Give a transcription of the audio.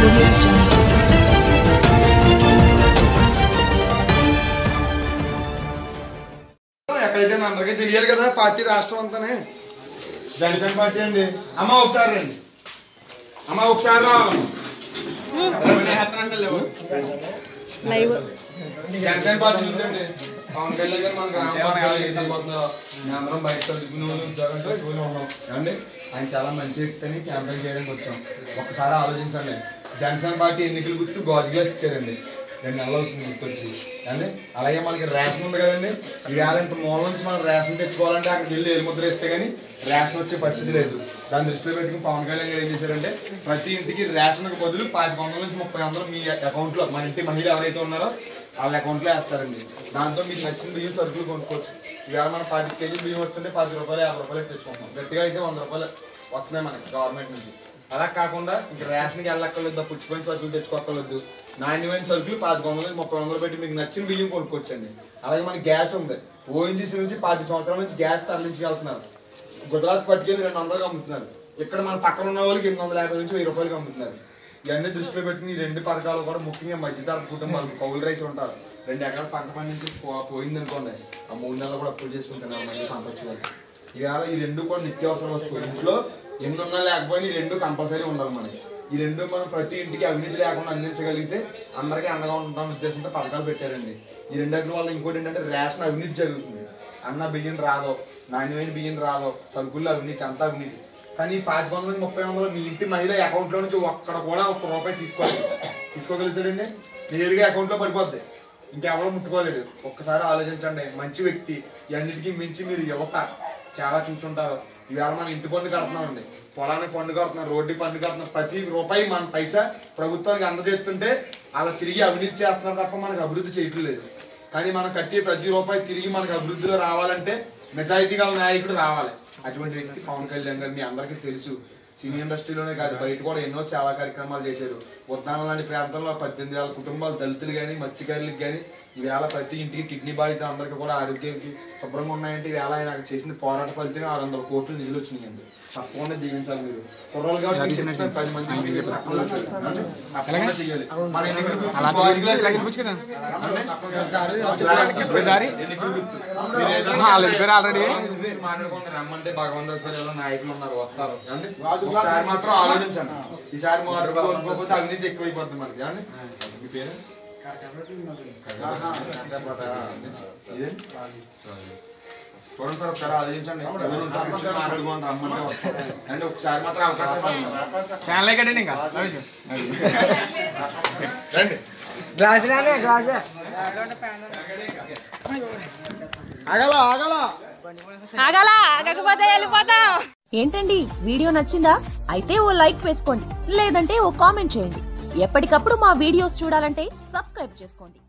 audio jungle. ఎక్కడైతే నా అందరికీ తెలియాలి కదా పార్టీ రాష్ట్రం అంతానే జనసేన పార్టీ అండి అమ్మ ఒకసారి రండి అమ్మ ఒకసారి రావాలమ్మ లైవ్ జనసేన పార్టీ నుంచి అండి పవన్ కళ్యాణ్ గారు మన గ్రామ పంచాయతీ ఏం చేయబోతున్నారు మేము అందరం బయట చదువుకునే వాళ్ళు ఉద్యోగం చేసుకుని ఉన్నాం అండి ఆయన చాలా మంచి వ్యక్తిని క్యాంపెయిన్ చేయడానికి వచ్చాం ఒక్కసారి ఆలోచించండి జనసేన పార్టీ ఎన్నికల గుర్తు గాజు గ్లాస్ ఇచ్చారండి రెండు నెలలు అవుతుంది గుర్తొచ్చి అండి అలాగే మనకి రేషన్ ఉంది కదండి ఈవేళ ఇంత మూల నుంచి మనం రేషన్ తెచ్చుకోవాలంటే అక్కడికి వెళ్ళి ఏలు ముద్ర ఇస్తే కానీ రేషన్ వచ్చే పరిస్థితి లేదు దాన్ని దృష్టిలో పెట్టుకుని పవన్ కళ్యాణ్ గారు ఏం చేశారంటే ప్రతి ఇంటికి రేషన్కి బదులు పాతిక వందల నుంచి ముప్పై వందలు మీ అకౌంట్లో మన ఇంటి మహిళ ఎవరైతే ఉన్నారో వాళ్ళ అకౌంట్లో వేస్తారండి దాంతో మీకు నచ్చిన బియ్యం సరుకులు కొనుక్కోవచ్చు ఇవాళ మనం పది కేజీ బియ్యం వస్తుంటే పది రూపాయలు యాభై రూపాయలు తెచ్చుకుంటాం గట్టిగా అయితే వంద రూపాయలు వస్తున్నాయి మనకి గవర్నమెంట్ నుంచి అలా కాకుండా ఇంక రేషన్కి వెళ్ళక్కర్లేదు పుచ్చిపోయిన సరుకులు తెచ్చుకోక్కర్లేదు నాణ్యమైన సరుకులు పాతి వందలు ముప్పై వందలు పెట్టి మీకు నచ్చిన బియ్యం కొనుక్కోవచ్చండి అలాగే మనకి గ్యాస్ ఉంది ఓఎన్జీసీ నుంచి పది సంవత్సరాల నుంచి గ్యాస్ తరలించి వెళ్తున్నారు గుజరాత్ పట్టుకెళ్ళి రెండు వందలకు అమ్ముతున్నారు ఇక్కడ మన పక్కన ఉన్న వాళ్ళకి ఎనిమిది వందల యాభై నుంచి వెయ్యి రూపాయలకి అమ్ముతున్నారు ఇవన్నీ దృష్టిలో పెట్టుకుని ఈ రెండు పథకాలు కూడా ముఖ్యంగా మధ్యతరగతి కుటుంబాలు కౌలు రైతులు ఉంటారు రెండు ఎకరాల పంట పండించి పో- పోయింది అనుకోండి ఆ మూడు నెలలు కూడా అప్పులు చేసుకుంటున్నారు మళ్ళీ పంట వచ్చేవాళ్ళు ఇవాళ ఈ రెండు కూడా నిత్యావసర వస్తువులు ఇంట్లో ఎన్ని ఉన్నా లేకపోయినా ఈ రెండు కంపల్సరీ ఉండాలి మనకి ఈ రెండు మనం ప్రతి ఇంటికి అవినీతి లేకుండా అందించగలిగితే అందరికీ అండగా ఉంటాం ఉద్దేశంతో పథకాలు పెట్టారండి ఈ రెండింటి వల్ల ఇంకోటి ఏంటంటే రేషన్ అవినీతి జరుగుతుంది అన్న బియ్యం రాదో నాణ్యమైన బియ్యం రాదో సరుకుల్లో అవినీతి అంతా అవినీతి కానీ ఈ పాతి వందల నుంచి ముప్పై వందలు మీ ఇంటి మహిళ అకౌంట్లో నుంచి ఒక్కడ కూడా ఒక్క రూపాయి తీసుకోవాలి తీసుకోగలుగుతాడండి నేరుగా అకౌంట్లో పడిపోద్ది ఇంకెవరో ముట్టుకోలేడు ఒక్కసారి ఆలోచించండి మంచి వ్యక్తి ఇవన్నిటికీ మించి మీరు యువత చాలా చూస్తుంటారు ఇవాళ మన ఇంటి పన్ను కడుతున్నామండి పొలానికి పన్ను కడుతున్నాం రోడ్డుకి పన్ను కడుతున్నాం ప్రతి రూపాయి మన పైసా ప్రభుత్వానికి అందజేస్తుంటే అలా తిరిగి అవినీతి చేస్తున్నారు తప్ప మనకు అభివృద్ధి చేయటం లేదు కానీ మనం కట్టే ప్రతి రూపాయి తిరిగి మనకు అభివృద్ధిలో రావాలంటే నిజాయితీ గల నాయకుడు రావాలి అటువంటి వ్యక్తి పవన్ కళ్యాణ్ గారు మీ అందరికీ తెలుసు సినీ ఇండస్ట్రీలోనే కాదు బయట కూడా ఎన్నో సేవా కార్యక్రమాలు చేశారు ఉద్దానం లాంటి ప్రాంతంలో పద్దెనిమిది వేల కుటుంబాలు దళితులు కానీ మత్స్యకారులకు కానీ ఈవేళ ప్రతి ఇంటికి కిడ్నీ బాధిత అందరికీ కూడా ఆరోగ్యానికి శుభ్రంగా ఉన్నాయంటే ఈవేళ ఆయన చేసిన పోరాట ఫలితంగా ఆరు వందల కోట్లు నిధులు వచ్చినాయండి తప్పకుండా దీవించాలి మీరు కుర్రోలు కాబట్టి మీకు చెప్తాను, పది మంది మీకు తప్పకుండా చేయాలి. తప్పకుండా చేయాలి. మన ఎన్నికల గుర్తు బాడీ గ్లాస్ ఆల్రెడీ మాట్లాడుకుంటే రమ్మంటే భగవంతేశ్వర నాయకులు ఉన్నారు వస్తారు ఏమండి? ఒకసారి మాత్రం ఆలోచించండి ఈసారి మాట్లాడుకోకపోతే అవినీతి ఎక్కువైపోతుంది మనకి ఏమండి? మీ పేరు ఇదే? చూడండి సార్ ఒకసారి ఆలోచించండి ఎవరు ఉంటారు? కూర్చొని మాట్లాడుకోండి రమ్మంటే వస్తారు. అంటే ఒకసారి మాత్రం అవకాశం ఇవ్వండి. ఫ్యాన్ లేకటండి ఇంకా రండి గ్లాసులేనే గ్లాసే ఆగల ఆగల ఆగలా ఆగకపోతే వెళ్ళిపోతాం ఏంటండి వీడియో నచ్చిందా అయితే ఓ లైక్ వేసుకోండి లేదంటే ఓ కామెంట్ చేయండి ఎప్పటికప్పుడు మా వీడియోస్ చూడాలంటే సబ్స్క్రైబ్ చేసుకోండి